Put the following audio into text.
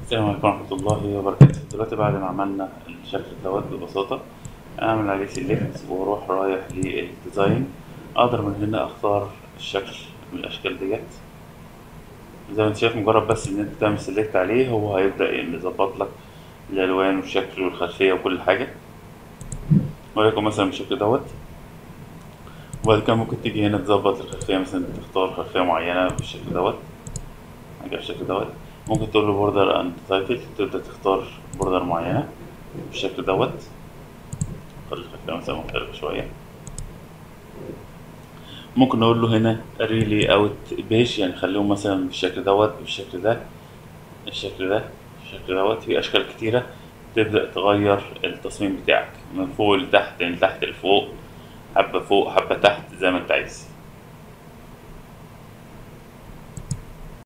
السلام عليكم ورحمة الله وبركاته دلوقتي بعد ما عملنا الشكل دوت ببساطة أعمل عليه سيلكت وأروح رايح للديزاين أقدر من هنا أختار الشكل من الأشكال ديت زي ما أنت شايف مجرد بس إن أنت تعمل سيلكت عليه هو هيبدأ يظبط لك الألوان والشكل والخلفية وكل حاجة وليكن مثلا بالشكل دوت وبعد كده ممكن تيجي هنا تظبط الخلفية مثلا تختار خلفية معينة بالشكل دوت حاجة بالشكل دوت ممكن تقول له بوردر اند تايتل تبدأ تختار بوردر معينة بالشكل دوت خلي الخلفية مثلا مختلفة شوية ممكن نقول له هنا ريلي اوت بيج يعني خليهم مثلا بالشكل دوت بالشكل ده الشكل ده الشكل دوت في اشكال كتيرة تبدأ تغير التصميم بتاعك من فوق لتحت من تحت لفوق حبة فوق حبة تحت زي ما انت عايز